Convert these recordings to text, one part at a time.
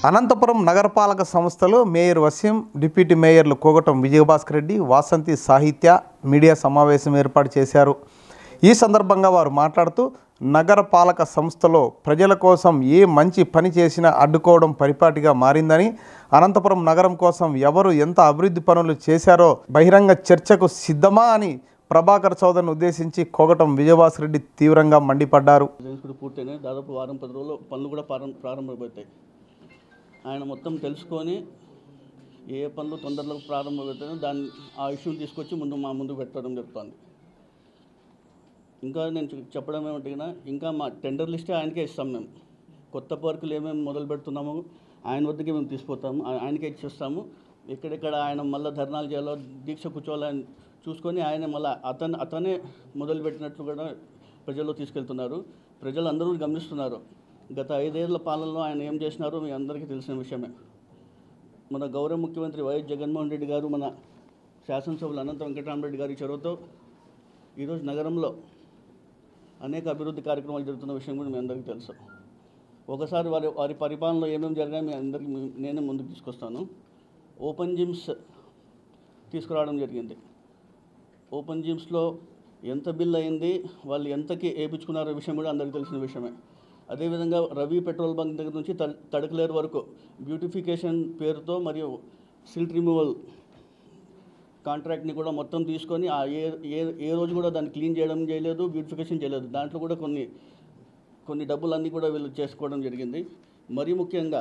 అనంతపురం నగరపాలక సంస్థలో mayor Waseem deputy మేయర్లు కోగటం విజయభాస్కర్ రెడ్డి వాసంతి సాహిత్య మీడియా సమావేశం ఏర్పాటు చేశారు ఈ సందర్భంగా వారు మాట్లాడుతూ నగరపాలక సంస్థలో ప్రజల కోసం ఏ మంచి పని చేసినా అడ్డుకోవడం పరిపాటిగా మారిందని అనంతపురం నగరం కోసం ఎవరు ఎంత అభివృద్ధి పనులు చేశారో బహిరంగ చర్చకు సిద్ధమా అని ప్రభాకర్ చౌదరిని ఉద్దేశించి కోగటం విజయభాస్కర్ రెడ్డి తీవ్రంగా మండిపడ్డారు డిజైన్స్ కూడా పూర్తయినాయి దాదాపు వారం పది రోజుల్లో పనులు కూడా ప్రారం ప్రారంభమవుతాయి ఆయన మొత్తం తెలుసుకొని ఏ ఏ పనులు తొందరలో ప్రారంభమవుతాయో దాన్ని ఆ ఇష్యూని తీసుకొచ్చి ముందు మా ముందు పెట్టడం జరుగుతుంది ఇంకా నేను చె- చెప్పడం ఏమంటే ఇంకా మా టెండర్ లిస్టే ఆయనకే ఇస్తాం మేము కొత్త పార్కులు ఏమేమి మొదలు పెడుతున్నామో ఆయన వద్దకే మేము తీసుకుపోతాము ఆ- ఆయనకే ఇచ్చేస్తాము ఎక్కడెక్కడ ఆయన మళ్ళీ ధర్నాలు చేయాలో దీక్ష కూర్చోవాలని చూసుకొని ఆయన మళ్ళీ అతను అతనే మొదలుపెట్టినట్లు కూడా ప్రజల్లో తీసుకెళ్తున్నారు ప్రజలు అందరూ గమనిస్తున్నారు గత ఐదేళ్ల పాలనలో ఆయన ఏం చేసినారో మీ అందరికీ తెలిసిన విషయమే మన గౌరవ ముఖ్యమంత్రి వైఎస్ జగన్మోహన్ రెడ్డి గారు మన శాసనసభ్యులు అనంత వెంకటరామరెడ్డి గారి చొరవతో ఈరోజు నగరంలో అనేక అభివృద్ధి కార్యక్రమాలు జరుగుతున్న విషయం కూడా మీ అందరికీ తెలుసు ఒకసారి వారి వారి పరిపాలనలో ఏమేమి జరిగాయో మీ అందరికీ మీ- నేనే ముందుకు తీసుకొస్తాను ఓపెన్ జిమ్స్ తీసుకురావడం జరిగింది ఓపెన్ జిమ్స్లో ఎంత బిల్ అయింది వాళ్ళు ఎంతకి వేయించుకున్నారో విషయం కూడా అందరికీ తెలిసిన విషయమే అదేవిధంగా రవి పెట్రోల్ బంక్ దగ్గర నుంచి తడ్- తడకలేరు వరకు బ్యూటిఫికేషన్ పేరుతో మరియు సిల్ట్ రిమూవల్ కాంట్రాక్ట్ని కూడా మొత్తం తీసుకొని ఆ ఏ ఏ ఏ రోజు కూడా దాన్ని క్లీన్ చేయడం చేయలేదు బ్యూటిఫికేషన్ చేయలేదు దాంట్లో కూడా కొన్ని కొన్ని డబ్బులు అన్నీ కూడా వీళ్ళు చేసుకోవడం జరిగింది మరీ ముఖ్యంగా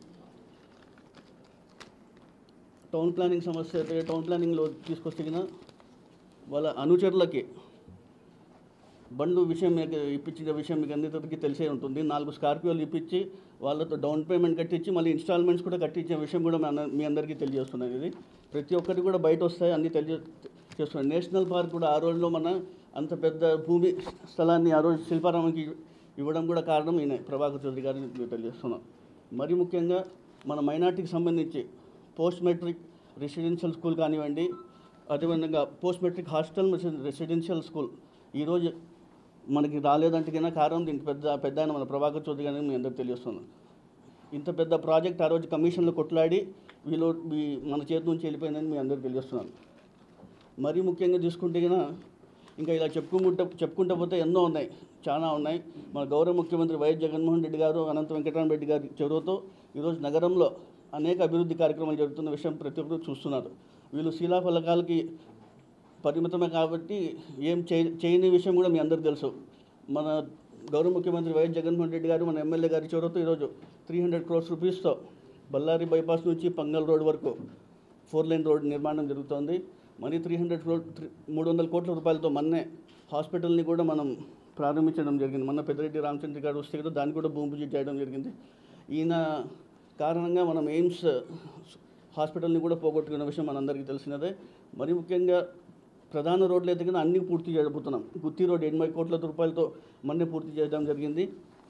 టౌన్ ప్లానింగ్ సమస్య అయితే టౌన్ ప్లానింగ్లో తీసుకొస్తే గిన వాళ్ళ అనుచరులకి బండ్లు విషయం మీకు ఇప్పించిన విషయం మీకు అందరికీ తెలిసే ఉంటుంది నాలుగు స్కార్పియోలు ఇప్పించి వాళ్ళతో డౌన్ పేమెంట్ కట్టించి మళ్ళీ ఇన్స్టాల్మెంట్స్ కూడా కట్టించే విషయం కూడా మన మీ అందరికీ తెలియజేస్తున్నాను ఇది ప్రతి ఒక్కటి కూడా బయట వస్తాయి అన్నీ తెలియ చేస్తున్నాయి నేషనల్ పార్క్ కూడా ఆ రోజులో మన అంత పెద్ద భూమి స్థలాన్ని ఆ రోజు శిల్పారామంకి ఇవ్వడం కూడా కారణం ఈయన ప్రభాకర్ చౌదరి గారిని మీకు తెలియజేస్తున్నాం మరి ముఖ్యంగా మన మైనార్టీకి సంబంధించి పోస్ట్ మెట్రిక్ రెసిడెన్షియల్ స్కూల్ కానివ్వండి అదేవిధంగా post matric hostel residential school ఈరోజు మనకి రాలేదంటే కన్నా కారణం దీనికి పెద్ద పెద్ద ఆయన మన ప్రభాకర్ చౌదరి గారిని మీ అందరికి తెలియజేస్తున్నాను ఇంత పెద్ద ప్రాజెక్ట్ ఆ రోజు కమిషన్లో కొట్లాడి వీళ్ళు ఈ- మన చేతి నుంచి వెళ్ళిపోయిందని మీ అందరికి తెలియజేస్తున్నాను మరీ ముఖ్యంగా చూసుకుంటే కన్నా ఇంకా ఇలా చెప్పుకుంటూ చెప్పుకుంటూ పోతే ఎన్నో ఉన్నాయి చాలా ఉన్నాయి మన గౌరవ ముఖ్యమంత్రి వైఎస్ జగన్మోహన్ రెడ్డి గారు అనంత వెంకటరామరెడ్డి గారి చొరవతో ఈరోజు నగరంలో అనేక అభివృద్ధి కార్యక్రమాలు జరుగుతున్న విషయం ప్రతి ఒక్కరు చూస్తున్నారు వీళ్ళు శిలాఫలకాలకి పరిమితమే కాబట్టి ఏం చేయ చేయని విషయం కూడా మీ అందరికీ తెలుసు మన గౌరవ ముఖ్యమంత్రి వైఎస్ జగన్మోహన్ రెడ్డి గారు మన ఎమ్మెల్యే గారి చొరవతో ఈరోజు త్రీ హండ్రెడ్ క్రోర్స్ రూపీస్తో బళ్ళారి బైపాస్ నుంచి పంగల్ రోడ్ వరకు ఫోర్ లైన్ రోడ్ నిర్మాణం జరుగుతోంది మరీ త్రీ హండ్రెడ్ క్రో మూడు వందల కోట్ల రూపాయలతో మొన్నే హాస్పిటల్ని కూడా మనం ప్రారంభించడం జరిగింది మొన్న పెద్దిరెడ్డి రామచంద్ర గారు వస్తే కూడా దాన్ని కూడా భూమి పూజ చేయడం జరిగింది ఈయన కారణంగా మనం ఎయిమ్స్ హాస్పిటల్ని కూడా పోగొట్టుకున్న విషయం మనందరికీ తెలిసినదే మరి ముఖ్యంగా ప్రధాన రోడ్లు అయితే కన్నా అన్నీ పూర్తి చేయబోతున్నాం గుత్తి రోడ్ ఎనభై కోట్ల రూపాయలతో మొన్నే పూర్తి చేయడం జరిగింది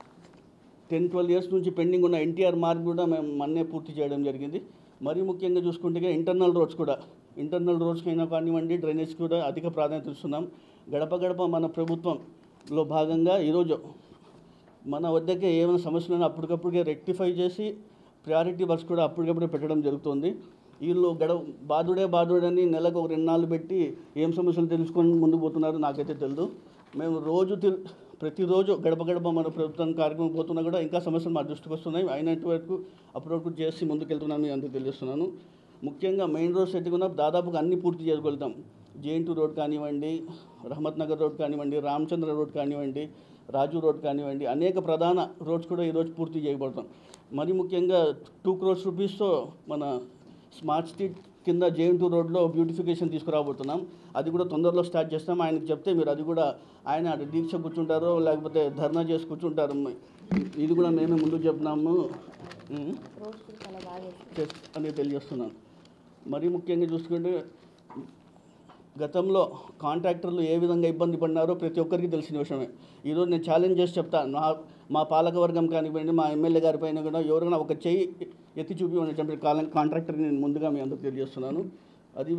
టెన్ ట్వెల్వ్ ఇయర్స్ నుంచి పెండింగ్ ఉన్న ఎన్టీఆర్ మార్క్ కూడా మేము మొన్నే పూర్తి చేయడం జరిగింది మరీ ముఖ్యంగా చూసుకుంటే ఇంటర్నల్ రోడ్స్ కూడా ఇంటర్నల్ రోడ్స్కి అయినా కానివ్వండి డ్రైనేజ్ కూడా అధిక ప్రాధాన్యత ఇస్తున్నాం గడప గడప మన ప్రభుత్వంలో భాగంగా ఈరోజు మన వద్దకే ఏమైనా సమస్యలను అప్పటికప్పుడుగా రెక్టిఫై చేసి ప్రయారిటీ వర్క్స్ కూడా అప్పటికప్పుడే పెట్టడం జరుగుతుంది వీళ్ళు గడ బాధుడే బాధుడని నెలకు ఒక రెండు నాలుగు పెట్టి ఏం సమస్యలు తెలుసుకొని ముందుకు పోతున్నారు నాకైతే తెలియదు మేము రోజు తిరు ప్రతిరోజు గడప గడప మన ప్రభుత్వం కార్యక్రమం పోతున్నా కూడా ఇంకా సమస్యలు మా దృష్టికి వస్తున్నాయి అయినంత వరకు అప్పుడప్పుడు చేసి ముందుకెళ్తున్నాను అందుకు తెలియజేస్తున్నాను ముఖ్యంగా మెయిన్ రోడ్స్ అయితే కూడా దాదాపుగా అన్ని పూర్తి చేయగలుగుతాం జేఎన్ టూ రోడ్ కానివ్వండి రహమత్ నగర్ రోడ్ కానివ్వండి రామచంద్ర రోడ్ కానివ్వండి రాజు రోడ్ కానివ్వండి అనేక ప్రధాన రోడ్స్ కూడా ఈరోజు పూర్తి చేయబడతాం మరి ముఖ్యంగా టూ క్రోర్స్ రూపీస్తో మన స్మార్ట్ స్ట్రీట్ కింద జేఎన్ టూ రోడ్లో బ్యూటిఫికేషన్ తీసుకురాబోతున్నాం అది కూడా తొందరలో స్టార్ట్ చేస్తాం ఆయనకి చెప్తే మీరు అది కూడా ఆయన అటు దీక్ష కూర్చుంటారో లేకపోతే ధర్నా చేసి కూర్చుంటారు ఇది కూడా మేమే ముందు చెప్తున్నాము ఉం. చేస్- అని తెలియజేస్తున్నాను మరీ ముఖ్యంగా చూసుకుంటే గతంలో కాంట్రాక్టర్లు ఏ విధంగా ఇబ్బంది పడినారో ప్రతి ఒక్కరికి తెలిసిన విషయమే ఈరోజు నేను ఛాలెంజ్ చేసి చెప్తాను నా మా పాలకవర్గం కానివ్వండి మా ఎమ్మెల్యే గారి పైన కూడా ఎవరైనా ఒక చెయ్యి ఎత్తి చూపి ఉన్నటువంటి కాలం కాంట్రాక్టర్ని నేను ముందుగా మీ అందరికి తెలియజేస్తున్నాను అది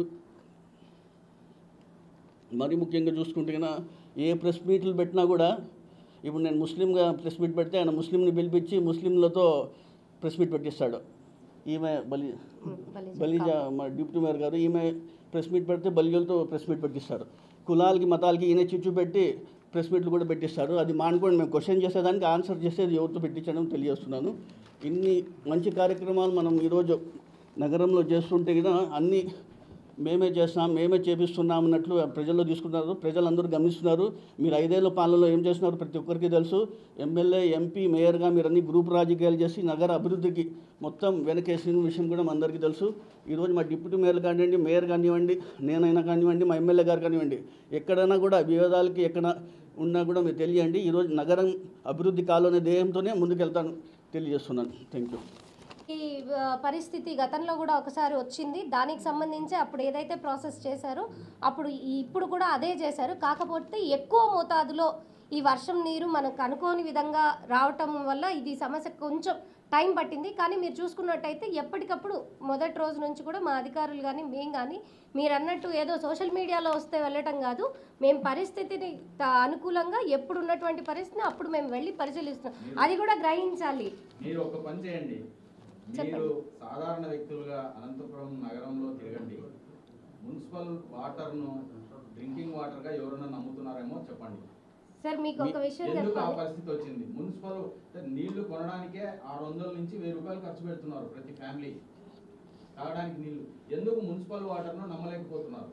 మరి ముఖ్యంగా చూసుకుంటే కన్నా ఏ ప్రెస్ మీట్లు పెట్టినా కూడా ఇప్పుడు నేను ముస్లింగా ప్రెస్ మీట్ పెడితే ఆయన ముస్లింని పిలిపించి ముస్లింలతో ప్రెస్ మీట్ పెట్టిస్తాడు ఈమె బలి బలిజ బలిజ మా డిప్యూటీ మేయర్ గారు ఈమె ప్రెస్ మీట్ పెడితే బలిజలతో ప్రెస్ మీట్ పెట్టిస్తారు కులాలకి మతాలకి ఈయన చిచ్చు పెట్టి ప్రెస్ మీట్లు కూడా పెట్టిస్తారు అది మానుకోండి మేము క్వశ్చన్ చేసేదానికి ఆన్సర్ చేసేది ఎవరితో పెట్టించడం తెలియజేస్తున్నాను ఇన్ని మంచి కార్యక్రమాలు మనం ఈరోజు నగరంలో చేస్తుంటే కదా అన్నీ మేమే చేస్తున్నాం మేమే చేపిస్తున్నాం అన్నట్లు ప్రజల్లో తీసుకున్నారు ప్రజలందరూ గమనిస్తున్నారు మీరు ఐదేళ్ల పాలనలో ఏం చేస్తున్నారు ప్రతి ఒక్కరికి తెలుసు ఎమ్మెల్యే ఎంపీ మేయర్గా మీరు అన్ని గ్రూప్ రాజకీయాలు చేసి నగర అభివృద్ధికి మొత్తం వెనకేసిన విషయం కూడా మనందరికీ తెలుసు ఈరోజు మా డిప్యూటీ మేయర్ కానివ్వండి మేయర్ కానివ్వండి నేనైనా కానివ్వండి మా ఎమ్మెల్యే గారు కానివ్వండి ఎక్కడైనా కూడా వివాదాలకి ఎక్కడ ఉన్నా కూడా మీరు తెలియండి ఈరోజు నగరం అభివృద్ధి కావాలనే ధ్యేయంతోనే ముందుకెళ్తాను తెలియజేస్తున్నాను థ్యాంక్ యూ ఈ ఆ, పరిస్థితి గతంలో కూడా ఒకసారి వచ్చింది దానికి సంబంధించి అప్పుడు ఏదైతే ప్రాసెస్ చేశారో అప్పుడు ఈ- ఇప్పుడు కూడా అదే చేశారు కాకపోతే ఎక్కువ మోతాదులో ఈ వర్షం నీరు మనకు అనుకోని విధంగా రావటం వల్ల ఇది సమస్య కొంచెం టైం పట్టింది కానీ మీరు చూసుకున్నట్టయితే ఎప్పటికప్పుడు మొదటి రోజు నుంచి కూడా మా అధికారులు కానీ మేము కానీ మీరు అన్నట్టు ఏదో సోషల్ మీడియాలో వస్తే వెళ్ళటం కాదు మేము పరిస్థితిని త- అనుకూలంగా ఎప్పుడు ఉన్నటువంటి పరిస్థితిని అప్పుడు మేము వెళ్ళి పరిశీలిస్తున్నాం అది కూడా గ్రహించాలి మీరు ఒక పని చేయండి మీరు సాధారణ వ్యక్తులుగా అనంతపురం నగరంలో తిరగండి మున్సిపల్ వాటర్ను డ్రింకింగ్ వాటర్గా ఎవరైనా నమ్ముతున్నారేమో చెప్పండి సార్ మీకు ఒక విషయం ఎందుకు ఆ చెప్పాలి పరిస్థితి వచ్చింది మున్సిపల్ అంటే నీళ్లు కొనడానికే ఆరు వందల నుంచి వెయ్యి రూపాయలు ఖర్చు పెడుతున్నారు ప్రతి ఫ్యామిలీ తాగడానికి నీళ్లు ఎందుకు మున్సిపల్ వాటర్ను నమ్మలేకపోతున్నారు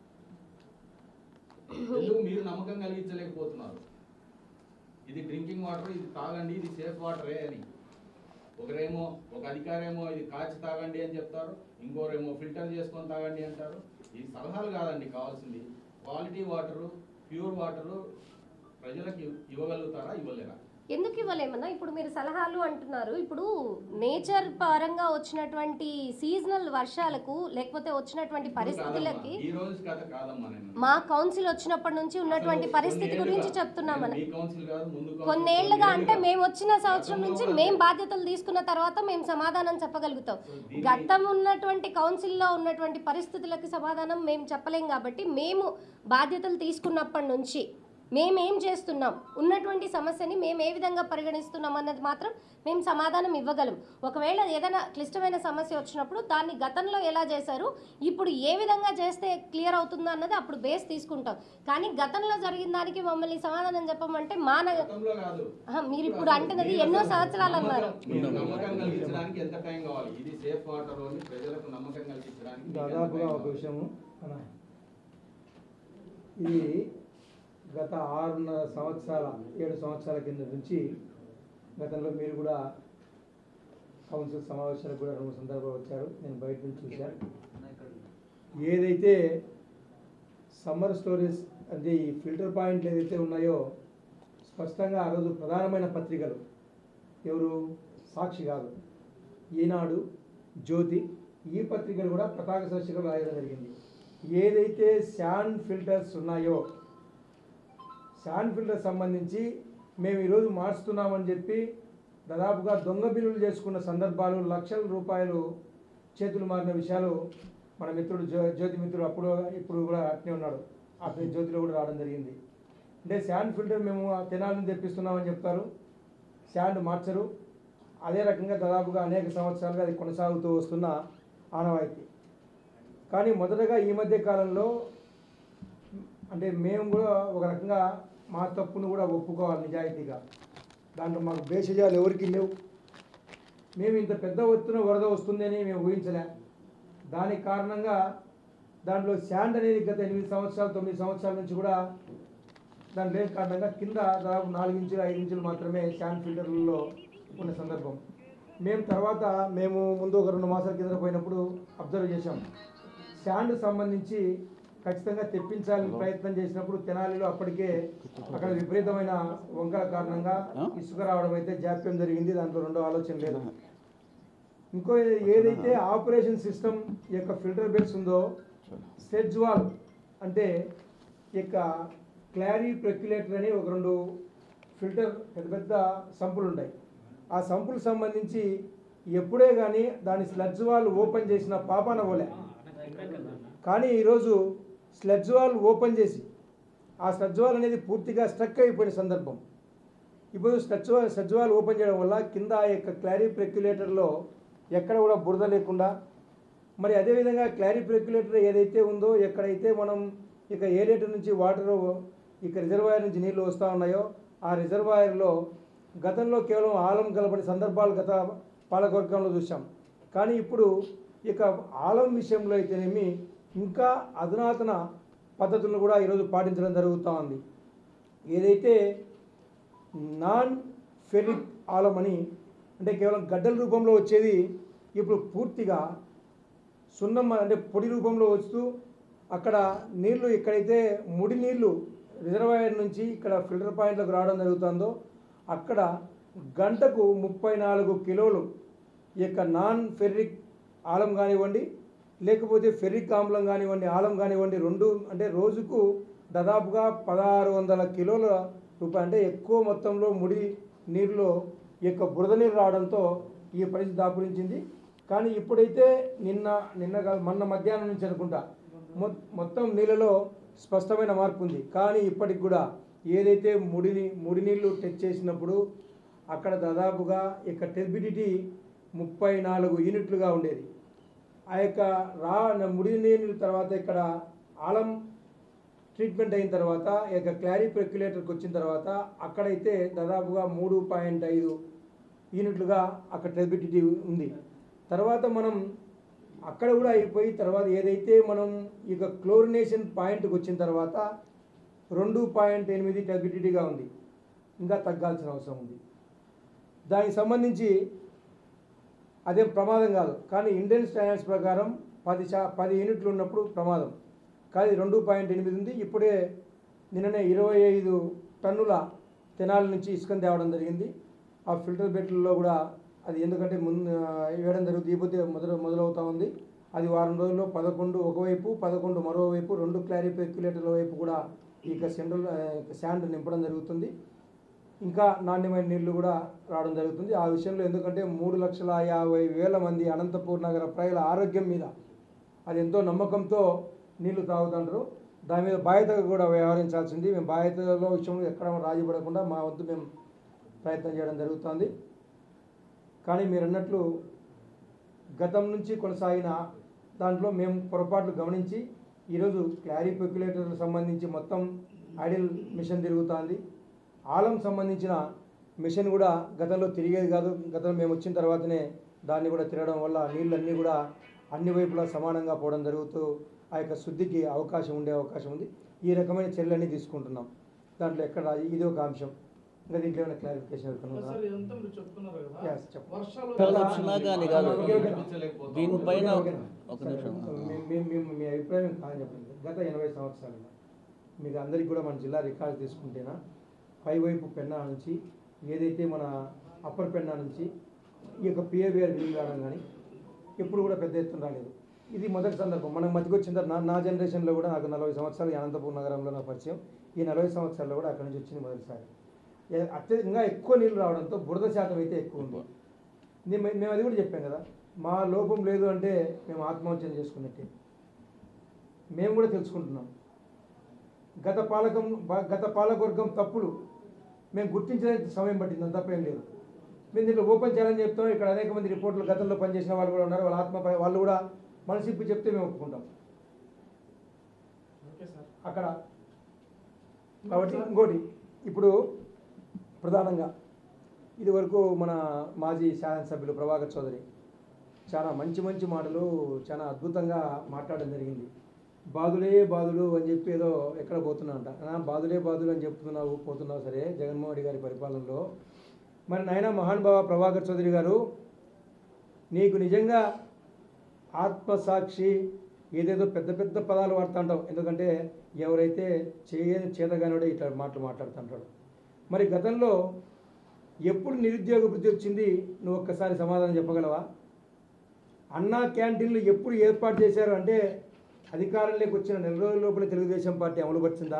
ఎందుకు మీరు నమ్మకం కలిగించలేకపోతున్నారు ఇది డ్రింకింగ్ వాటర్ ఇది తాగండి ఇది సేఫ్ వాటరే అని ఒకరేమో ఒక అధికారేమో ఇది కాచి తాగండి అని చెప్తారు ఇంకోరేమో ఫిల్టర్ చేసుకొని తాగండి అంటారు ఈ సలహాలు కాదండి కావాల్సింది క్వాలిటీ వాటరు ప్యూర్ వాటరు ప్రజలకు ఇవ్- ఇవ్వగలుగుతారా ఇవ్వలేరా ఎందుకు ఇవ్వలేమన్నా ఇప్పుడు మీరు సలహాలు అంటున్నారు ఇప్పుడు నేచర్ పరంగా వచ్చినటువంటి సీజనల్ వర్షాలకు లేకపోతే వచ్చినటువంటి పరిస్థితులకి ఈ రోజు కథ కాదమ్మా నేను మా కౌన్సిల్ వచ్చినప్పటి నుంచి ఉన్నటువంటి అసలు పరిస్థితి కొన్నేళ్లుగా- గురించి చెప్తున్నామన్న మీ కౌన్సిల్ కాదు ముందు కౌన్సిల్ కొన్నేళ్లుగా అంటే కొన్నేళ్లుగా. మేము వచ్చిన సంవత్సరం నుంచి గతంలో మేము కూడా బాధ్యతలు తీసుకున్న తర్వాత మేము సమాధానం చెప్పగలుగుతాం సో దీన్ని- గతం ఉన్నటువంటి కౌన్సిల్లో ఉన్నటువంటి పరిస్థితులకు సమాధానం మేము చెప్పలేం కాబట్టి మేము బాధ్యతలు తీసుకున్నప్పటి నుంచి మేమేం చేస్తున్నాం ఉన్నటువంటి సమస్యని మేము ఏ విధంగా పరిగణిస్తున్నాం అన్నది మాత్రం మేము సమాధానం ఇవ్వగలం ఒకవేళ ఏదైనా క్లిష్టమైన సమస్య వచ్చినప్పుడు దాన్ని గతంలో ఎలా చేశారు ఇప్పుడు ఏ విధంగా చేస్తే క్లియర్ అవుతుందో అన్నది అప్పుడు బేస్ తీసుకుంటాం కానీ గతంలో జరిగిన దానికి మమ్మల్ని సమాధానం చెప్పమంటే మా నగ గతంలో కాదు ఆహా, మీరు ఇప్పుడు అంటున్నది ఎన్నో సంవత్సరాలు అన్నారు నమ్మకం- మీకు నమ్మకం కలిగించడానికి ఎంత టైం కావాలి ఇది సేఫ్ వాటర్ అని ప్రజలకు నమ్మకం కలిగించడానికి మీకు ఎంత దాదాపుగా టైం ఒక కావాలి? విషయము అన్న ఇది గత ఆరున్నర సంవత్సరాల ఏడు సంవత్సరాల కింద నుంచి గతంలో మీరు కూడా కౌన్సిల్ సమావేశాలకు కూడా రెండు సందర్భాలు వచ్చారు నేను బయట నుంచి చూశాను ఏదైతే సమ్మర్ స్టోరేజ్ అంటే ఈ ఫిల్టర్ పాయింట్లు ఏదైతే ఉన్నాయో స్పష్టంగా ఆ రోజు ప్రధానమైన పత్రికలు ఎవరు సాక్షి కాదు ఈనాడు జ్యోతి ఈ పత్రికలు కూడా పతాక శీర్షికలు రాయడం జరిగింది ఏదైతే శాండ్ ఫిల్టర్స్ ఉన్నాయో శాండ్ ఫిల్టర్ సంబంధించి మేము ఈరోజు మార్చుతున్నామని చెప్పి దాదాపుగా దొంగ బిల్లులు చేసుకున్న సందర్భాలు లక్షల రూపాయలు చేతులు మారిన విషయాలు మన మిత్రుడు జ్యో జ్యోతి మిత్రుడు అప్పుడు ఇప్పుడు కూడా అట్నే ఉన్నాడు అతని జ్యోతిలో కూడా రావడం జరిగింది అంటే శాండ్ ఫిల్టర్ మేము తెనాలని తెప్పిస్తున్నామని చెప్తారు శాండ్ మార్చరు అదే రకంగా దాదాపుగా అనేక సంవత్సరాలుగా అది కొనసాగుతూ వస్తున్న ఆనవాయితీ కానీ మొదటగా ఈ మధ్య కాలంలో అంటే మేము కూడా ఒక రకంగా మా తప్పును కూడా ఒప్పుకోవాలి నిజాయితీగా దాంట్లో మాకు భేషజాలు ఎవరికి లేవు మేము ఇంత పెద్ద ఎత్తున వరద వస్తుందని మేము ఊహించలే దానికి కారణంగా దాంట్లో శాండ్ అనేది గత ఎనిమిది సంవత్సరాలు తొమ్మిది సంవత్సరాల నుంచి కూడా దాని లేని కారణంగా కింద దాదాపు నాలుగు ఇంచులు ఐదు ఇంచులు మాత్రమే శాండ్ ఫిల్టర్లలో ఉన్న సందర్భం మేము తర్వాత మేము ముందు ఒక రెండు మాసాల కింద పోయినప్పుడు అబ్జర్వ్ చేశాం శాండ్ సంబంధించి ఖచ్చితంగా తెప్పించాలని ప్రయత్నం చేసినప్పుడు తెనాలిలో అప్పటికే అక్కడ విపరీతమైన వంకల కారణంగా ఇసుక రావడం అయితే జాప్యం జరిగింది దాంట్లో రెండో ఆలోచన లేదు ఇంకో ఏదైతే ఆపరేషన్ సిస్టమ్ యొక్క ఫిల్టర్ బెడ్స్ ఉందో స్టెడ్జ్ వాల్ అంటే ఈ యొక్క క్లారీ ప్రక్యులేటర్ అని ఒక రెండు ఫిల్టర్ పెద్ద పెద్ద సంపులు ఉంటాయి ఆ సంపులకు సంబంధించి ఎప్పుడే కానీ దాని స్లడ్జ్ వాల్ ఓపెన్ చేసిన పాపాన పోలే కానీ ఈరోజు స్లడ్జ్ వాల్ ఓపెన్ చేసి ఆ స్లడ్జ్ వాల్ అనేది పూర్తిగా స్ట్రక్ అయిపోయిన సందర్భం ఇప్పుడు సచివ సచివాలు ఓపెన్ చేయడం వల్ల కింద ఆ యొక్క క్లారిఫ్ రెగ్యులేటర్లో ఎక్కడ కూడా బురద లేకుండా మరి అదేవిధంగా క్లారిఫ్ రెగ్యులేటర్ ఏదైతే ఉందో ఎక్కడైతే మనం ఇక ఏలేటర్ నుంచి వాటర్ ఇక రిజర్వాయర్ నుంచి నీళ్లు వస్తూ ఉన్నాయో ఆ రిజర్వాయర్లో గతంలో కేవలం ఆలం కలపని సందర్భాలు గత పాలకవర్గంలో చూసాం కానీ ఇప్పుడు ఇక ఆలం విషయంలో అయితేనేమి ఇంకా అధునాతన పద్ధతులను కూడా ఈరోజు పాటించడం జరుగుతూ ఉంది ఏదైతే నాన్ ఫెరిక్ ఆలం అని అంటే కేవలం గడ్డల రూపంలో వచ్చేది ఇప్పుడు పూర్తిగా సున్నం అంటే పొడి రూపంలో వస్తూ అక్కడ నీళ్లు ఎక్కడైతే ముడి నీళ్లు రిజర్వాయర్ నుంచి ఇక్కడ ఫిల్టర్ పాయింట్లకు రావడం జరుగుతుందో అక్కడ గంటకు ముప్పై నాలుగు కిలోలు ఈ యొక్క నాన్ ఫెర్రిక్ ఆలం కానివ్వండి లేకపోతే ఫెర్రిక్ ఆమ్లం కానివ్వండి ఆలం కానివ్వండి రెండు అంటే రోజుకు దాదాపుగా పదహారు వందల కిలోల రూపాయలు అంటే ఎక్కువ మొత్తంలో ముడి నీరులో ఈ యొక్క బురద నీరు రావడంతో ఈ పరిస్థితి దాపురించింది కానీ ఇప్పుడైతే నిన్న నిన్న కాదు మొన్న మధ్యాహ్నం నుంచి అనుకుంటా మొ- మొత్తం నీళ్ళలో స్పష్టమైన మార్పు ఉంది కానీ ఇప్పటికి కూడా ఏదైతే ముడిని ముడి నీళ్ళు టెచ్ చేసినప్పుడు అక్కడ దాదాపుగా ఇక టెర్బిడిటీ ముప్పై నాలుగు యూనిట్లుగా ఉండేది ఆ యొక్క రా ముడి నీళ్ళ తర్వాత ఇక్కడ ఆలం ట్రీట్మెంట్ అయిన తర్వాత ఈ యొక్క క్లారిఫ్ రెగ్యులేటర్కి వచ్చిన తర్వాత అక్కడైతే దాదాపుగా మూడు పాయింట్ ఐదు యూనిట్లుగా అక్కడ టెర్బిడిటీ ఉంది తర్వాత మనం అక్కడ కూడా అయిపోయి తర్వాత ఏదైతే మనం ఇక క్లోరినేషన్ పాయింట్కి వచ్చిన తర్వాత రెండు పాయింట్ ఎనిమిది టెర్బిడిటీగా ఉంది ఇంకా తగ్గాల్సిన అవసరం ఉంది దానికి సంబంధించి అదేం ప్రమాదం కాదు కానీ ఇండియన్ స్టాండర్డ్స్ ప్రకారం పది శా పది యూనిట్లు ఉన్నప్పుడు ప్రమాదం కానీ రెండు పాయింట్ ఎనిమిది ఉంది ఇప్పుడే నిన్ననే ఇరవై ఐదు టన్నుల తెనాలి నుంచి ఇసుకను తేవడం జరిగింది ఆ ఫిల్టర్ బెడ్లలో కూడా అది ఎందుకంటే ముందు ఆ, వేయడం జరుగుతుంది ఇకపోతే మొదలు మొదలవుతా ఉంది అది వారం రోజుల్లో పదకొండు ఒకవైపు పదకొండు మరోవైపు రెండు క్లారిఫ్ ఎక్యులేటర్ల వైపు కూడా ఇక సెంట్రల్ శాండ్ నింపడం జరుగుతుంది ఇంకా నాణ్యమైన నీళ్లు కూడా రావడం జరుగుతుంది ఆ విషయంలో ఎందుకంటే మూడు లక్షల యాభై వేల మంది అనంతపూర్ నగర ప్రజల ఆరోగ్యం మీద అది ఎంతో నమ్మకంతో నీళ్లు తాగుతుంటారు దాని మీద బాధ్యతగా కూడా వ్యవహరించాల్సింది మేము బాధ్యతలో విషయంలో ఎక్కడ రాజీ పడకుండా మా వంతు మేము ప్రయత్నం చేయడం జరుగుతుంది కానీ మీరు అన్నట్లు గతం నుంచి కొనసాగిన దాంట్లో మేము పొరపాట్లు గమనించి ఈరోజు క్లారీ పెక్యులేటర్లకు సంబంధించి మొత్తం ఐడిల్ మిషన్ తిరుగుతుంది ఆలం సంబంధించిన మిషన్ కూడా గతంలో తిరిగేది కాదు గతంలో మేము వచ్చిన తర్వాతనే దాన్ని కూడా తిరగడం వల్ల నీళ్ళన్నీ కూడా అన్ని వైపులా సమానంగా పోవడం జరుగుతూ ఆ యొక్క శుద్ధికి అవకాశం ఉండే అవకాశం ఉంది ఈ రకమైన చర్యలన్నీ తీసుకుంటున్నాం దాంట్లో ఎక్కడ రాజీ- ఇది ఒక అంశం ఇంకా దీంట్లో ఏమైనా క్లారిఫికేషన్ సార్ ఇదంతా మీరు చెప్తున్నారు కదా Yes, చెప్పు. వర్షాలు వర్షాలు వచ్చినా కానీ కాదు ఓకే, ఓకే. దీనిపైన ఓకేనా? ఒక సరే, నిమిషం మీ- మీ- మీ- మీ అభిప్రాయం కాదని చెప్పండి గత ఎనభై సంవత్సరాలుగా మీకు అందరికీ కూడా మన జిల్లా రికార్డు తీసుకుంటేనా పైవైపు పెన్నా నుంచి ఏదైతే మన అప్పర్ పెన్నా నుంచి ఈ యొక్క పిఏబిఆర్ బిల్లు రావడం కానీ ఎప్పుడు కూడా పెద్ద ఎత్తున రాలేదు ఇది మొదటి సందర్భం మనకు మధ్యకి వచ్చిన తర్వాత నా నా జనరేషన్లో కూడా నాకు నలభై సంవత్సరాలు ఈ అనంతపూర్ నగరంలో నా పరిచయం ఈ నలభై సంవత్సరాల్లో కూడా అక్కడి నుంచి వచ్చింది మొదటిసారి ఏ- అత్యధికంగా ఎక్కువ నీళ్ళు రావడంతో బురద శాతం అయితే ఎక్కువ ఉంది నేను మే- మేము అది కూడా చెప్పాం కదా మా లోపం లేదు అంటే మేము ఆత్మహత్యం చేసుకున్నట్టే మేము కూడా తెలుసుకుంటున్నాం గత పాలకం బ- గత పాలకవర్గం తప్పులు మేము గుర్తించడానికి సమయం పట్టింది అంత తప్పేం లేదు మేము దీంట్లో ఓపెన్ ఛాలెంజ్ చెప్తాం ఇక్కడ అనేక మంది రిపోర్టులు గతంలో పనిచేసిన వాళ్ళు కూడా ఉన్నారు వాళ్ళ ఆత్మ వాళ్ళు కూడా మనసు ఇప్పి చెప్తే మేము ఒప్పుకుంటాం ఓకే సార్ అక్కడ కాబట్టి ఇంకోటి ఇప్పుడు ప్రధానంగా ఇదివరకు మన మాజీ శాసనసభ్యులు ప్రభాకర్ చౌదరి చాలా మంచి మంచి మాటలు చాలా అద్భుతంగా మాట్లాడడం జరిగింది బాధులే బాధుడు అని చెప్పి ఏదో ఎక్కడ పోతున్నా అంట ఆ, బాధులే బాధులు అని చెప్తున్నావు పోతున్నావు సరే జగన్మోహన్ రెడ్డి గారి పరిపాలనలో మరి నాయన మహానుభావ ప్రభాకర్ చౌదరి గారు నీకు నిజంగా ఆత్మసాక్షి ఏదేదో పెద్ద పెద్ద పదాలు వాడుతుంటావు ఎందుకంటే ఎవరైతే చేయని చేతగానోడే ఇట్లా మాటలు మాట్లాడుతుంటాడు మరి గతంలో ఎప్పుడు నిరుద్యోగ వృద్ధి వచ్చింది నువ్వు ఒక్కసారి సమాధానం చెప్పగలవా అన్నా క్యాంటీన్లు ఎప్పుడు ఏర్పాటు చేశారు అంటే అధికారంలోకి వచ్చిన నెల రోజుల లోపల తెలుగుదేశం పార్టీ అమలుపరిచిందా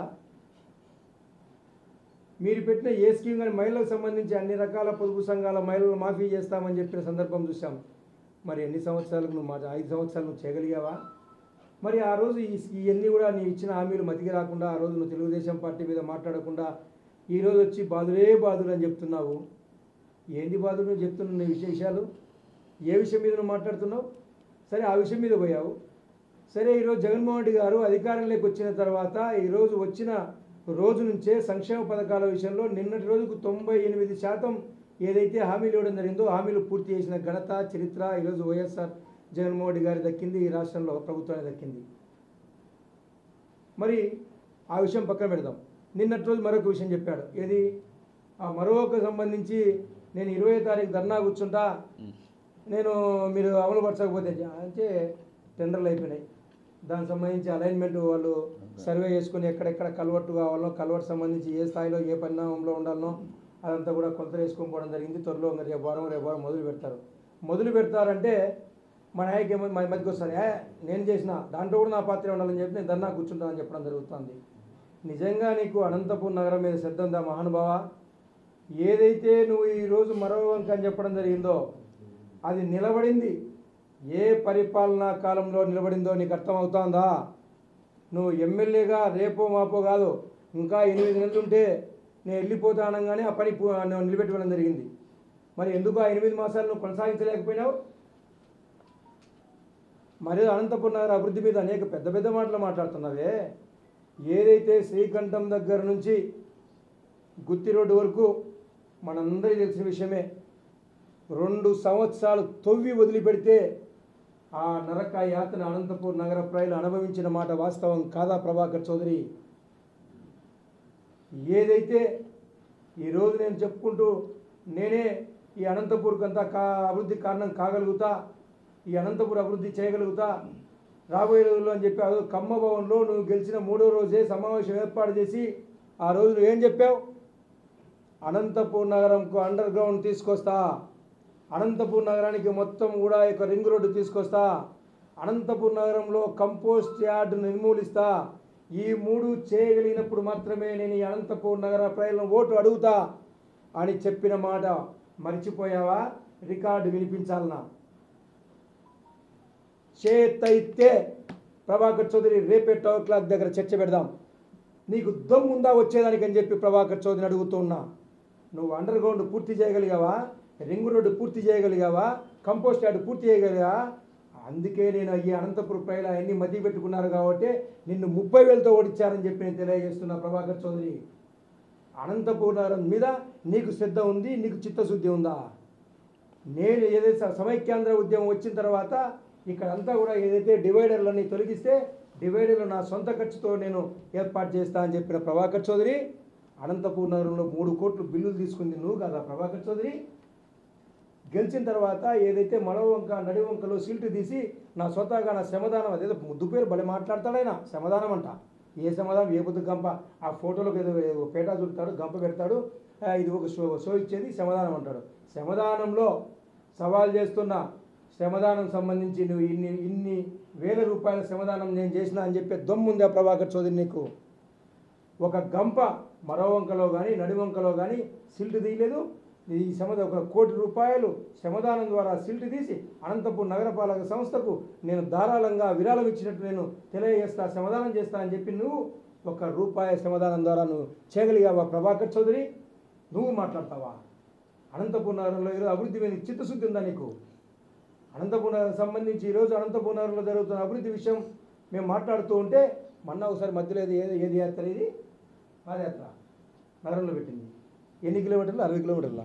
మీరు పెట్టిన ఏ స్కీమ్ కానీ మహిళలకు సంబంధించి అన్ని రకాల పొదుపు సంఘాల మహిళలు మాఫీ చేస్తామని చెప్పిన సందర్భం చూసాం మరి ఎన్ని సంవత్సరాలకు నువ్వు మాట ఐదు సంవత్సరాలు నువ్వు చేయగలిగావా మరి ఆ రోజు ఈ ఇవన్నీ కూడా నీ ఇచ్చిన హామీలు మతికి రాకుండా ఆ రోజు నువ్వు తెలుగుదేశం పార్టీ మీద మాట్లాడకుండా ఈరోజు వచ్చి బాధులే బాధులు అని చెప్తున్నావు ఏంది బాధలు నువ్వు చెప్తున్న నీ విశేషాలు ఏ విషయం మీద నువ్వు మాట్లాడుతున్నావు సరే ఆ విషయం మీద పోయావు సరే ఈరోజు జగన్మోహన్ రెడ్డి గారు అధికారంలోకి వచ్చిన తర్వాత ఈరోజు వచ్చిన రోజు నుంచే సంక్షేమ పథకాల విషయంలో నిన్నటి రోజుకు తొంభై ఎనిమిది శాతం ఏదైతే హామీలు ఇవ్వడం జరిగిందో హామీలు పూర్తి చేసిన ఘనత చరిత్ర ఈరోజు వైఎస్ఆర్ జగన్మోహన్ రెడ్డి గారి దక్కింది ఈ రాష్ట్రంలో ప్రభుత్వానికి దక్కింది మరి ఆ విషయం పక్కన పెడదాం నిన్నటి రోజు మరొక విషయం చెప్పాడు ఏది ఆ మరొక సంబంధించి నేను ఇరవై తారీఖు ధర్నా కూర్చుంటా నేను మీరు అమలు పరచకపోతే అంటే టెండర్లు అయిపోయినాయి దానికి సంబంధించి అలైన్మెంట్ వాళ్ళు సర్వే చేసుకుని ఎక్కడెక్కడ కల్వర్ట్ కావాలో కల్వర్ట్ సంబంధించి ఏ స్థాయిలో ఏ పరిణామంలో ఉండాలనో అదంతా కూడా కొలత వేసుకొని పోవడం జరిగింది త్వరలో ఇంకా రేపు వారం రేపు వారం మొదలు పెడతారు మొదలు పెడతారంటే మా నాయకు ఏమో మా మధ్యకి వస్తారు ఏ నేను చేసిన దాంట్లో కూడా నా పాత్ర ఉండాలని చెప్పి నేను ధర్నా కూర్చుంటానని చెప్పడం జరుగుతుంది నిజంగా నీకు అనంతపూర్ నగరం మీద శ్రద్ధ ఉందా మహానుభావ ఏదైతే నువ్వు ఈరోజు మరో వంక అని చెప్పడం జరిగిందో అది నిలబడింది ఏ పరిపాలనా కాలంలో నిలబడిందో నీకు అర్థమవుతోందా నువ్వు ఎమ్మెల్యేగా రేపో మాపో కాదు ఇంకా ఎనిమిది నెలలు ఉంటే నేను వెళ్ళిపోతా అనగానే ఆ పని పూ- నేను నిలబెట్టుకోవడం జరిగింది మరి ఎందుకు ఆ ఎనిమిది మాసాలు నువ్వు కొనసాగించలేకపోయినావు మరి అనంతపురం నగర అభివృద్ధి మీద అనేక పెద్ద పెద్ద మాటలు మాట్లాడుతున్నావే ఏదైతే శ్రీకంఠం దగ్గర నుంచి గుత్తి రోడ్డు వరకు మనందరికీ తెలిసిన విషయమే రెండు సంవత్సరాలు తొవ్వి వదిలిపెడితే ఆ నరక యాతన అనంతపూర్ నగర ప్రజలు అనుభవించిన మాట వాస్తవం కాదా ప్రభాకర్ చౌదరి ఏదైతే ఈరోజు నేను చెప్పుకుంటూ నేనే ఈ అనంతపూర్కంతా కా అభివృద్ధి కారణం కాగలుగుతా ఈ అనంతపూర్ అభివృద్ధి చేయగలుగుతా రాబోయే రోజుల్లో అని చెప్పి అదో కమ్మ భవన్లో నువ్వు గెలిచిన మూడో రోజే సమావేశం ఏర్పాటు చేసి ఆ రోజు నువ్వు ఏం చెప్పావు అనంతపూర్ నగరంకు అండర్ గ్రౌండ్ తీసుకొస్తా అనంతపూర్ నగరానికి మొత్తం కూడా ఒక రింగ్ రోడ్డు తీసుకొస్తా అనంతపూర్ నగరంలో కంపోస్ట్ యార్డ్ నిర్మూలిస్తా ఈ మూడు చేయగలిగినప్పుడు మాత్రమే నేను ఈ అనంతపూర్ నగర ప్రజలను ఓటు అడుగుతా అని చెప్పిన మాట మర్చిపోయావా రికార్డు వినిపించాలనా చేతైతే ప్రభాకర్ చౌదరి రేపే టవర్ క్లాక్ దగ్గర చర్చ పెడదాం నీకు దమ్ముందా వచ్చేదానికి అని చెప్పి ప్రభాకర్ చౌదరిని అడుగుతున్నా నువ్వు అండర్ గ్రౌండ్ పూర్తి చేయగలిగావా రింగ్ రోడ్డు పూర్తి చేయగలిగావా కంపోస్ట్ యార్డ్ పూర్తి చేయగలిగావా అందుకే నేను ఈ అనంతపురం ప్రజలు అన్ని మధ్య పెట్టుకున్నారు కాబట్టి నిన్ను ముప్పై వేలతో ఓడించారని చెప్పి నేను తెలియజేస్తున్నా ప్రభాకర్ చౌదరి అనంతపూర్ నగరం మీద నీకు శ్రద్ధ ఉంది నీకు చిత్తశుద్ధి ఉందా నేను ఏదైతే సమైక్యాంధ్ర ఉద్యమం వచ్చిన తర్వాత ఇక్కడ అంతా కూడా ఏదైతే డివైడర్లని తొలగిస్తే డివైడర్లు నా సొంత ఖర్చుతో నేను ఏర్పాటు చేస్తా అని చెప్పిన ప్రభాకర్ చౌదరి అనంతపూర్ నగరంలో మూడు కోట్లు బిల్లులు తీసుకుంది నువ్వు కదా ప్రభాకర్ చౌదరి గెలిచిన తర్వాత ఏదైతే మడవంక నడివంకలో సీల్టు తీసి నా స్వతహాగా నా శ్రమదానం అదేదో ముద్దు పేరు భలే మాట్లాడతాడైనా శ్రమదానం అంట ఏ శ్రమదానం ఏ బుద్ధి గంప ఆ ఫోటోలకు ఏదో ఏదో పేటా చుడతాడు గంప పెడతాడు ఆ, ఇది ఒక షో షో ఇచ్చేది శ్రమదానం అంటాడు శ్రమదానంలో సవాల్ చేస్తున్న శ్రమదానం సంబంధించి నువ్వు ఇన్ని ఇన్ని వేల రూపాయల శ్రమదానం నేను చేసిన అని చెప్పే దమ్ముందా ప్రభాకర్ చౌదరి నీకు ఒక గంప మరో వంకలో కానీ నడివంకలో కానీ సిల్ట్ తీయలేదు ఈ శ్రమద ఒక కోటి రూపాయలు శ్రమదానం ద్వారా సిల్ట్ తీసి అనంతపూర్ నగరపాలక సంస్థకు నేను ధారాళంగా విరాళం ఇచ్చినట్టు నేను తెలియజేస్తా శ్రమదానం చేస్తా అని చెప్పి నువ్వు ఒక రూపాయి శ్రమదానం ద్వారా నువ్వు చేయగలిగావా ప్రభాకర్ చౌదరి నువ్వు మాట్లాడతావా అనంతపూర్ నగరంలో ఈరోజు అభివృద్ధి మీద చిత్తశుద్ధి ఉందా నీకు అనంతపూర్ నగరం సంబంధించి ఈరోజు అనంతపూర్ నగరంలో జరుగుతున్న అభివృద్ధి విషయం మేము మాట్లాడుతూ ఉంటే మొన్న ఒకసారి మధ్యలో ఏది ఏది ఏది యాత్ర ఇది పాదయాత్ర నగరంలో పెట్టింది ఎన్ని కిలోమీటర్లు అరవై కిలోమీటర్ల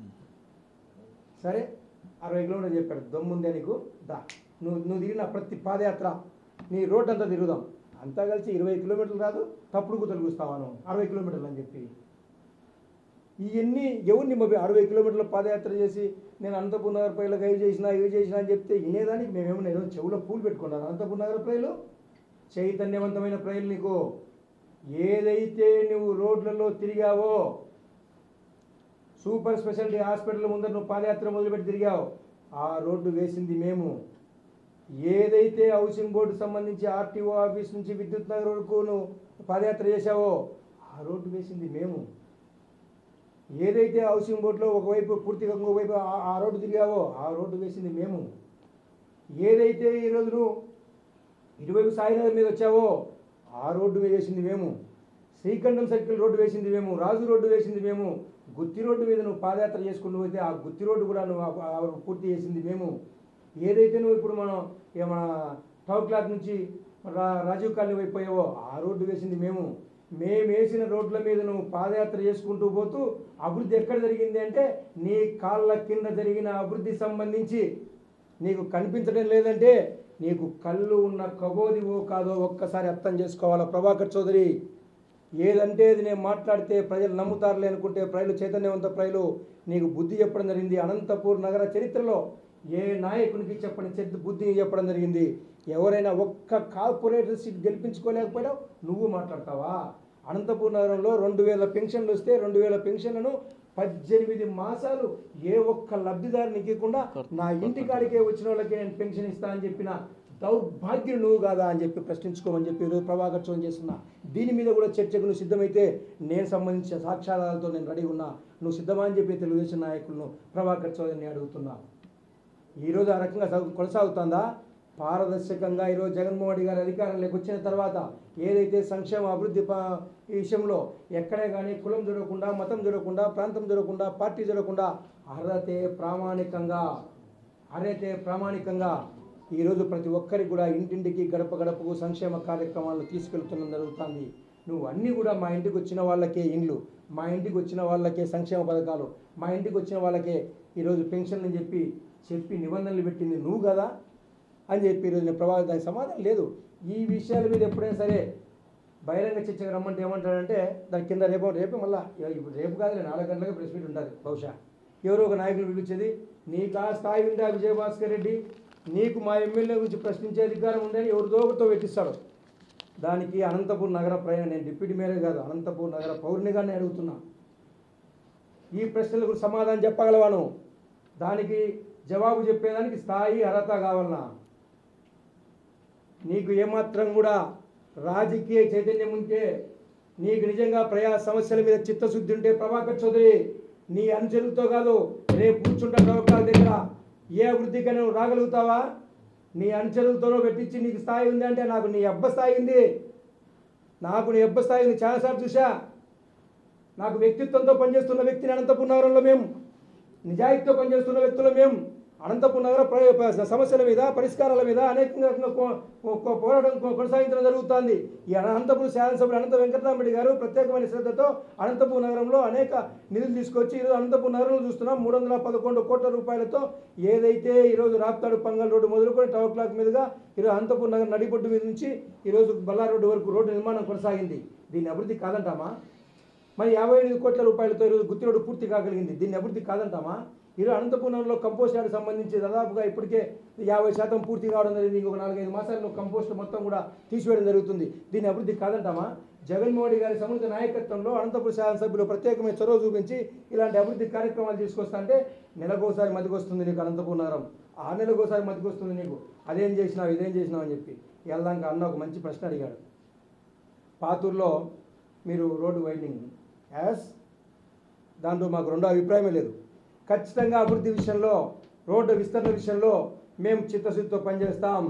సరే అరవై కిలోమీటర్లు చెప్పాడు దమ్ముందే నీకు దా నువ్వు నువ్వు తిరిగిన ప్రతి పాదయాత్ర నీ రోడ్ అంతా తిరుగుదాం అంతా కలిసి ఇరవై కిలోమీటర్లు రాదు తప్పుడు కూతలు కూస్తావాను అరవై కిలోమీటర్లు అని చెప్పి ఇవన్నీ ఎవరిని మొబై అరవై కిలోమీటర్ల పాదయాత్ర చేసి నేను అనంతపూర్ నగర ప్రజలకు అవి చేసినా ఇవి చేసినా అని చెప్తే వినేదానికి మేమేమో నేను చెవులో పూలు పెట్టుకున్నాను అనంతపూర్ నగర ప్రజలు చైతన్యవంతమైన ప్రజలు నీకు ఏదైతే నువ్వు రోడ్లలో తిరిగావో సూపర్ స్పెషాలిటీ హాస్పిటల్ ముందర నువ్వు పాదయాత్ర మొదలుపెట్టి తిరిగావు ఆ రోడ్డు వేసింది మేము ఏదైతే హౌసింగ్ బోర్డు సంబంధించి ఆర్టీఓ ఆఫీస్ నుంచి విద్యుత్ నగర్ వరకు నువ్వు పాదయాత్ర చేశావో ఆ రోడ్డు వేసింది మేము ఏదైతే హౌసింగ్ బోర్డులో ఒకవైపు పూర్తిగా ఇంకోవైపు ఆ- ఆ రోడ్డు తిరిగావో ఆ రోడ్డు వేసింది మేము ఏదైతే ఈరోజు నువ్వు ఇటువైపు సాయినగర్ మీద వచ్చావో ఆ రోడ్డు వేసింది మేము శ్రీకంఠం సర్కిల్ రోడ్డు వేసింది మేము రాజు రోడ్డు వేసింది మేము గుత్తి రోడ్డు మీద నువ్వు పాదయాత్ర చేసుకుంటూ పోతే ఆ గుత్తి రోడ్డు కూడా నువ్వు ఆ- ఆ పూర్తి చేసింది మేము ఏదైతే నువ్వు ఇప్పుడు మనం ఇక మన టౌన్ క్లాక్ నుంచి రా రాజీవ్ కాలనీ అయిపోయావో ఆ రోడ్డు వేసింది మేము మేము వేసిన రోడ్ల మీద నువ్వు పాదయాత్ర చేసుకుంటూ పోతూ అభివృద్ధి ఎక్కడ జరిగింది అంటే నీ కాళ్ళ కింద జరిగిన అభివృద్ధి సంబంధించి నీకు కనిపించడం లేదంటే నీకు కళ్ళు ఉన్న కబోదివో కాదో ఒక్కసారి అర్థం చేసుకోవాలా ప్రభాకర్ చౌదరి ఏదంటే అది నేను మాట్లాడితే ప్రజలు నమ్ముతారులే అనుకుంటే ప్రజలు చైతన్యవంత ప్రజలు నీకు బుద్ధి చెప్పడం జరిగింది అనంతపూర్ నగర చరిత్రలో ఏ నాయకునికి చెప్పని చెద్దు బుద్ధిని చెప్పడం జరిగింది ఎవరైనా ఒక్క కార్పొరేటర్ సీట్ గెలిపించుకోలేకపోయినా నువ్వు మాట్లాడతావా అనంతపూర్ నగరంలో రెండు వేల పెన్షన్లు వస్తే రెండు వేల పెన్షన్లను పద్దెనిమిది మాసాలు ఏ ఒక్క లబ్ధిదారునికి ఇవ్వకుండా నా ఇంటి కాడికే వచ్చిన వాళ్ళకి నేను పెన్షన్ ఇస్తా అని చెప్పిన దౌర్భాగ్యం నువ్వు కాదా అని చెప్పి ప్రశ్నించుకోమని చెప్పి ఈరోజు ప్రభాకర్ చౌదరి చేస్తున్నా దీని మీద కూడా చర్చకు నువ్వు సిద్ధమైతే నేను సంబంధించిన సాక్ష్యాధారాలతో నేను రెడీ ఉన్నా నువ్వు సిద్ధమా అని చెప్పి తెలుగుదేశం నాయకులను ప్రభాకర్ చౌదరిని అడుగుతున్నా ఈరోజు ఆ రకంగా సాగు- కొనసాగుతుందా పారదర్శకంగా ఈరోజు జగన్మోహన్ రెడ్డి గారి అధికారంలోకి వచ్చిన తర్వాత ఏదైతే సంక్షేమ అభివృద్ధి ప- ఈ విషయంలో ఎక్కడే కానీ కులం జరగకుండా మతం జరగకుండా ప్రాంతం జరగకుండా పార్టీ జరగకుండా అర్హతే ప్రామాణికంగా అర్హతే ప్రామాణికంగా ఈరోజు ప్రతి ఒక్కరికి కూడా ఇంటింటికి గడప గడపకు సంక్షేమ కార్యక్రమాలను తీసుకెళ్తున్న జరుగుతుంది నువ్వు అన్నీ కూడా మా ఇంటికి వచ్చిన వాళ్ళకే ఇండ్లు మా ఇంటికి వచ్చిన వాళ్ళకే సంక్షేమ పథకాలు మా ఇంటికి వచ్చిన వాళ్ళకే ఈరోజు పెన్షన్ అని చెప్పి చెప్పి నిబంధనలు పెట్టింది నువ్వు కదా అని చెప్పి ఈరోజు నేను ప్రభావితం దానికి సమాధానం లేదు ఈ విషయాల మీద ఎప్పుడైనా సరే బహిరంగ చర్చకు రమ్మంటే ఏమంటాడంటే దాని కింద రేపు రేపు మళ్ళా ఇప్పుడు రేపు కాదులే నాలుగు గంటలకు ప్రెస్ మీట్ ఉంటుంది బహుశా ఎవరో ఒక నాయకులు పిలిచేది నీకు ఆ స్థాయి ఉందా విజయభాస్కర్ రెడ్డి నీకు మా ఎమ్మెల్యే గురించి ప్రశ్నించే అధికారం ఉందని ఎవరిదో ఒకరితో పెట్టిస్తాడు దానికి అనంతపూర్ నగర ప్రయాణ నేను డిప్యూటీ మేయర్ కాదు అనంతపూర్ నగర పౌరునిగా నేను అడుగుతున్నా ఈ ప్రశ్నలకు సమాధానం చెప్పగలవాను దానికి జవాబు చెప్పేదానికి స్థాయి అర్హత కావాలన్నా నీకు ఏమాత్రం కూడా రాజకీయ చైతన్యం ఉంటే నీకు నిజంగా ప్రజా సమస్యల మీద చిత్తశుద్ధి ఉంటే ప్రభాకర్ చౌదరి నీ అనుచరులతో కాదు రేపు కూర్చుంటా ప్రవక్తాల దగ్గర ఏ అభివృద్ధికైనా నువ్వు రాగలుగుతావా నీ అనుచరులతోనో పెట్టించి నీకు స్థాయి ఉంది అంటే నాకు నీ అబ్బ స్థాయి ఉంది నాకు నీ అబ్బ స్థాయి ఉంది చాలాసార్లు చూసా నాకు వ్యక్తిత్వంతో పనిచేస్తున్న వ్యక్తిని అనంతపురం నగరంలో మేము నిజాయితీతో పనిచేస్తున్న వ్యక్తులు మేము అనంతపురం నగర ప్ర- ప- సమస్యల మీద పరిష్కారాల మీద అనేకంగా కో- కో- కో- పోరాటం కొ- కొనసాగించడం జరుగుతుంది ఈ అనంతపురం శాసనసభ్యుడు అనంత వెంకటరామరెడ్డి గారు ప్రత్యేకమైన శ్రద్ధతో అనంతపురం నగరంలో అనేక నిధులు తీసుకొచ్చి ఈరోజు అనంతపురం నగరంలో చూస్తున్నాం మూడు వందల పదకొండు కోట్ల రూపాయలతో ఏదైతే ఈరోజు రాప్తాడు పంగల్ రోడ్డు మొదలుకొని టవర్ క్లాక్ మీదుగా ఈరోజు అనంతపురం నగరం నడిబొడ్డు మీద నుంచి ఈరోజు బల్లార్ రోడ్డు వరకు రోడ్డు నిర్మాణం కొనసాగింది దీన్ని అభివృద్ధి కాదంటామా మరి యాభై ఎనిమిది కోట్ల రూపాయలతో ఈరోజు గుత్తి రోడ్డు పూర్తి కాగలిగింది దీన్ని అభివృద్ధి కాదంటామా ఈరోజు అనంతపురంలో కంపోస్ట్ యార్డ్ సంబంధించి దాదాపుగా ఇప్పటికే యాభై శాతం పూర్తి కావడం జరిగింది ఇంకొక నాలుగైదు మాసాల్లో కంపోస్ట్ మొత్తం కూడా తీసివేయడం జరుగుతుంది దీన్ని అభివృద్ధి కాదంటామా జగన్మోహన్ రెడ్డి గారి సముచిత నాయకత్వంలో అనంతపురం శాసనసభ్యులు ప్రత్యేకమైన చొరవ చూపించి ఇలాంటి అభివృద్ధి కార్యక్రమాలు తీసుకొస్తా అంటే నెలకోసారి మతికొస్తుంది నీకు అనంతపురం నగరం ఆ నెలకోసారి మతికొస్తుంది నీకు అదేం చేసినావు ఇదేం చేసినావు అని చెప్పి వెళ్దాక అన్న ఒక మంచి ప్రశ్న అడిగాడు పాతూరులో మీరు రోడ్డు వైండింగ్ యాస్ దాంట్లో మాకు రెండో అభిప్రాయమే లేదు ఖచ్చితంగా అభివృద్ధి విషయంలో రోడ్డు విస్తరణ విషయంలో మేము చిత్తశుద్ధితో పనిచేస్తాం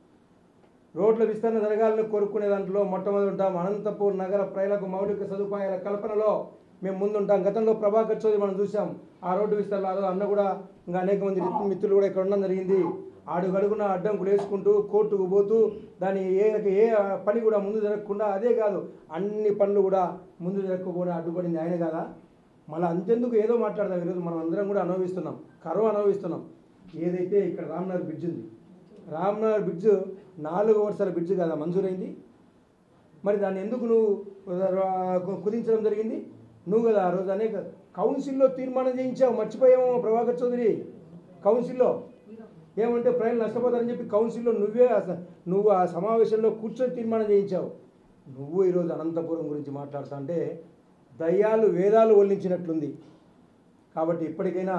రోడ్ల విస్తరణ జరగాలని కోరుకునే దాంట్లో మొట్టమొదటి ఉంటాం అనంతపూర్ నగర ప్రజలకు మౌలిక సదుపాయాల కల్పనలో మేము ముందుంటాం గతంలో ప్రభాకర్ చౌదరి మనం చూసాం ఆ రోడ్డు విస్తరణ ఆ రోజు అన్న కూడా ఇంకా అనేక మంది మిత్రు- మిత్రులు కూడా ఇక్కడ ఉండడం జరిగింది అడుగడుగున అడ్డంకులు వేసుకుంటూ కోర్టుకు పోతూ దాని ఏ ఏ పని కూడా ముందు జరగకుండా అదే కాదు అన్ని పనులు కూడా ముందు జరగకపోయినా అడ్డుపడింది ఆయన కదా మళ్ళీ అంతెందుకు ఏదో మాట్లాడదాం ఈరోజు మనం అందరం కూడా అనుభవిస్తున్నాం కరువు అనుభవిస్తున్నాం ఏదైతే ఇక్కడ రామ్నగర్ బ్రిడ్జ్ ఉంది రామ్నగర్ బ్రిడ్జ్ నాలుగు వరుసల బ్రిడ్జ్ కదా మంజూరైంది మరి దాన్ని ఎందుకు నువ్వు రా- కు- కుదించడం జరిగింది నువ్వు కదా ఆ రోజు అనేక కౌన్సిల్లో తీర్మానం చేయించావు మర్చిపోయాము ప్రభాకర్ చౌదరి కౌన్సిల్లో ఏమంటే ప్రజలు నష్టపోతారని చెప్పి కౌన్సిల్లో నువ్వే అస- నువ్వు ఆ సమావేశంలో కూర్చొని తీర్మానం చేయించావు నువ్వు ఈరోజు అనంతపురం గురించి మాట్లాడుతా అంటే దయ్యాలు వేదాలు ఒల్లించినట్లుంది కాబట్టి ఇప్పటికైనా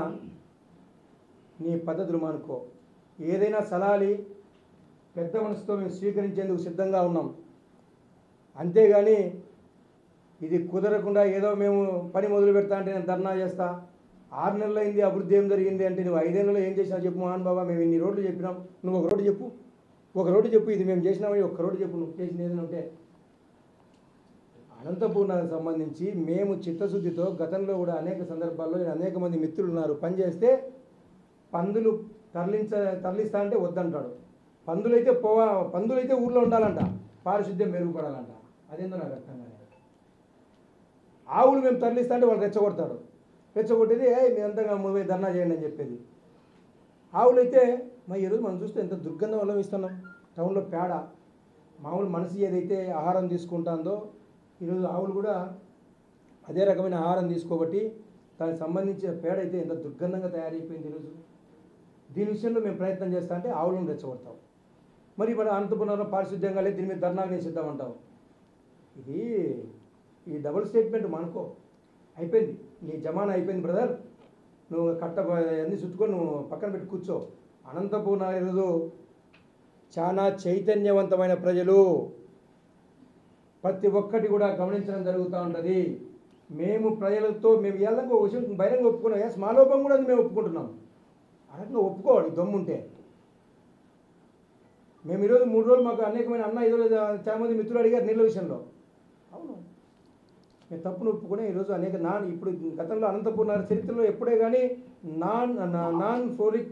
నీ పద్ధతులు మానుకో ఏదైనా సలాలి పెద్ద మనసుతో మేము స్వీకరించేందుకు సిద్ధంగా ఉన్నాం అంతేగాని ఇది కుదరకుండా ఏదో మేము పని మొదలు పెడతా అంటే నేను ధర్నా చేస్తా ఆరు నెలలు అయింది అభివృద్ధి ఏం జరిగింది అంటే నువ్వు ఐదేళ్ళలో ఏం చేసినావు చెప్పు మోహన్ బాబా మేము ఇన్ని రోడ్లు చెప్పినాం నువ్వు ఒక రోడ్డు చెప్పు ఒక రోడ్డు చెప్పు ఇది మేము చేసినామని ఒక రోడ్డు చెప్పు నువ్వు చేసింది ఏదైనా ఉంటే అనంతపూర్ నగర్ సంబంధించి మేము చిత్తశుద్ధితో గతంలో కూడా అనేక సందర్భాల్లో నేను అనేక మంది మిత్రులు ఉన్నారు పనిచేస్తే పందులు తరలించ తరలిస్తా అంటే వద్దంటాడు పందులైతే పోవా పందులైతే ఊర్లో ఉండాలంట పారిశుద్ధ్యం మెరుగుపడాలంట అదేందో నాకు అర్థం కాలేదు ఆవులు మేము తరలిస్తా అంటే వాళ్ళు రెచ్చగొడతాడు రెచ్చగొట్టేది ఏ మీ అంతగా పోయి ధర్నా చేయండి అని చెప్పేది ఆవులైతే మరి ఈరోజు మనం చూస్తే ఎంత దుర్గంధం వల్ల ఇస్తున్నాం టౌన్లో పేడ మామూలు మనిషి ఏదైతే ఆహారం తీసుకుంటుందో ఈరోజు ఆవులు కూడా అదే రకమైన ఆహారం తీసుకోబట్టి దానికి సంబంధించిన పేడ అయితే ఎంత దుర్గంధంగా తయారైపోయింది ఈరోజు దీని విషయంలో మేము ప్రయత్నం చేస్తా అంటే ఆవులను రెచ్చగొడతాం మరి మన అనంతపురంలో పారిశుద్ధ్యంగా లేదు దీని మీద ధర్నా చేసిద్దామంటాం ఇది ఈ డబుల్ స్టేట్మెంట్ మనకో అయిపోయింది నీ జమానా అయిపోయింది బ్రదర్ నువ్వు కట్ట అన్ని చుట్టుకొని నువ్వు పక్కన పెట్టి కూర్చో అనంతపూర్ ఈరోజు చాలా చైతన్యవంతమైన ప్రజలు ప్రతి ఒక్కటి కూడా గమనించడం జరుగుతూ ఉంటుంది మేము ప్రజలతో మేము ఏళ్ళంగా ఒక విషయం బహిరంగ ఒప్పుకున్నాం ఎస్ మా లోపం కూడా అది మేము ఒప్పుకుంటున్నాం ఆ రకంగా ఒప్పుకోవాలి దమ్ముంటే మేము ఈరోజు మూడు రోజులు మాకు అనేకమైన అన్న ఈరోజు చాలా మంది మిత్రులు అడిగారు నీళ్ళ విషయంలో అవును మేము తప్పును ఒప్పుకునే ఈరోజు అనేక నాన్ ఇప్పుడు గతంలో అనంతపూర్ నగర చరిత్రలో ఎప్పుడే కానీ నాన్ నా- నాన్ ఫోరిక్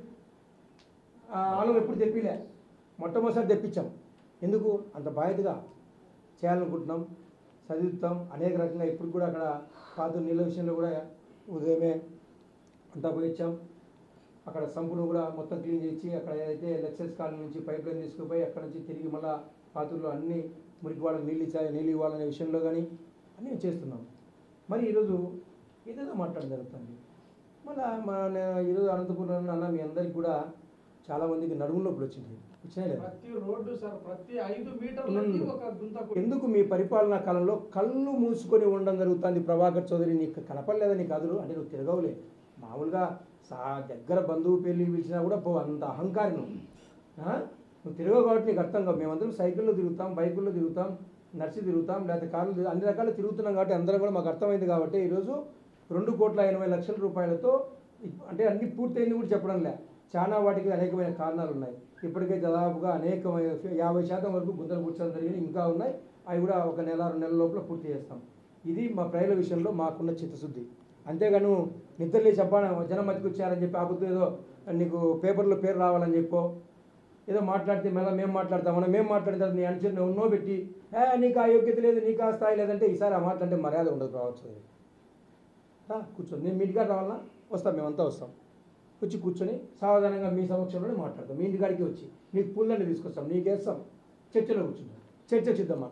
ఆలం ఎప్పుడు తెప్పిలే మొట్టమొదటిసారి తెప్పించాం ఎందుకు అంత బాధ్యతగా చేయాలనుకుంటున్నాం చదువుతాం అనేక రకంగా ఇప్పుడు కూడా అక్కడ పాత నీళ్ళ విషయంలో కూడా ఉదయమే అంతా పోయించాం అక్కడ సంపును కూడా మొత్తం క్లీన్ చేసి అక్కడ ఏదైతే లెక్చర్స్ కాలనీ నుంచి పైప్ లైన్ తీసుకుపోయి అక్కడ నుంచి తిరిగి మళ్ళా పాత్రలో అన్ని మురికి వాళ్ళకి నీళ్ళు ఇచ్చా నీళ్ళు ఇవ్వాలనే విషయంలో కానీ అన్నీ చేస్తున్నాం మరి ఈరోజు ఏదేదో మాట్లాడడం జరుగుతుంది మళ్ళా మన నేను ఈరోజు అనంతపురం అన్న మీ అందరికి కూడా చాలామందికి నడుము నొప్పులు వచ్చింది వచ్చినాయి లేదా ప్రతి రోడ్డు సార్ ప్రతి ఐదు మీటర్లకి ఉమ్. ఒక గుంత కొట్టి- ఎందుకు మీ పరిపాలనా కాలంలో కళ్ళు మూసుకొని ఉండడం జరుగుతుంది ప్రభాకర్ చౌదరి నీకు కనపడలేదా నీకు అదురు అంటే నువ్వు తిరగవులే మామూలుగా సా దగ్గర బంధువు పెళ్ళి పిలిచినా కూడా పో అంత అహంకారి నువ్వు ఆ? నువ్వు తిరగవు కాబట్టి నీకు అర్థం కావు మేమందరం సైకిల్లో తిరుగుతాం బైకుల్లో తిరుగుతాం నడిచి తిరుగుతాం లేకపోతే కార్లు తిరుగు- అన్ని రకాలు తిరుగుతున్నాం కాబట్టి అందరం కూడా మాకు అర్థమైంది కాబట్టి ఈరోజు రెండు కోట్ల ఎనభై లక్షల రూపాయలతో ఇప్- అంటే అన్ని పూర్తయింది కూడా చెప్పడం లే చాలా వాటికి అనేకమైన కారణాలు ఉన్నాయి ఇప్పటికే దాదాపుగా అనేకమైన యాభై శాతం వరకు గుంతలు కూర్చోడం జరిగింది ఇంకా ఉన్నాయి అవి కూడా ఒక నెల రెండు నెలల లోపల పూర్తి చేస్తాం ఇది మా ప్రజల విషయంలో మాకున్న చిత్తశుద్ధి అంతేగాను నిద్రలే చెప్పాను జనం మతికి వచ్చారని చెప్పి ఆపుతూ ఏదో నీకు పేపర్లో పేరు రావాలని చెప్పో ఏదో మాట్లాడితే మళ్ళీ మేము మాట్లాడతామని మేము మాట్లాడిన తర్వాత నీ అనుచరు నువ్వు నో పెట్టి ఏ నీకు ఆ యోగ్యత లేదు నీకు ఆ స్థాయి లేదంటే ఈసారి ఆ మాట్లాడితే మర్యాద ఉండదు రావచ్చు అది రా, కూర్చో నేను మీ ఇంటికాడ రావాలన్నా వస్తాం మేమంతా వస్తాం వచ్చి కూర్చొని సావధానంగా మీ సమక్షంలోనే మాట్లాడతాం మీ ఇంటికాడికి వచ్చి నీకు పూలన్నీ తీసుకొస్తాం నీకు వేస్తాం చర్చలో కూర్చుంటాం చర్చ సిద్ధమా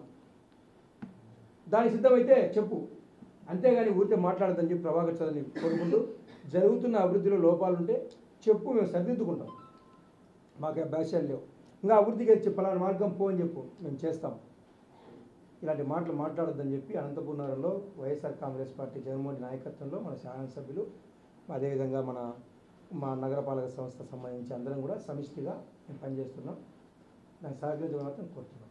దానికి సిద్ధమైతే చెప్పు అంతేగాని ఊరికే మాట్లాడదని చెప్పి ప్రభాకర్ చౌదరిని కోరుకుంటూ జరుగుతున్న అభివృద్ధిలో లోపాలుంటే చెప్పు మేము సరిదిద్దుకుంటాం మాకు భాష్యాలు లేవు ఇంకా అభివృద్ధికి వచ్చి పలానా మార్గం పో అని చెప్పు మేము చేస్తాం ఇలాంటి మాటలు మాట్లాడొద్దని చెప్పి అనంతపూర్ నగరంలో వైఎస్ఆర్ కాంగ్రెస్ పార్టీ జగన్మోహన్ నాయకత్వంలో మన శాసనసభ్యులు అదేవిధంగా మన మా నగరపాలక సంస్థ సంబంధించి అందరం కూడా సమిష్టిగా మేము పనిచేస్తున్నాం దానికి సహకరించడం మాత్రం కోరుతున్నాం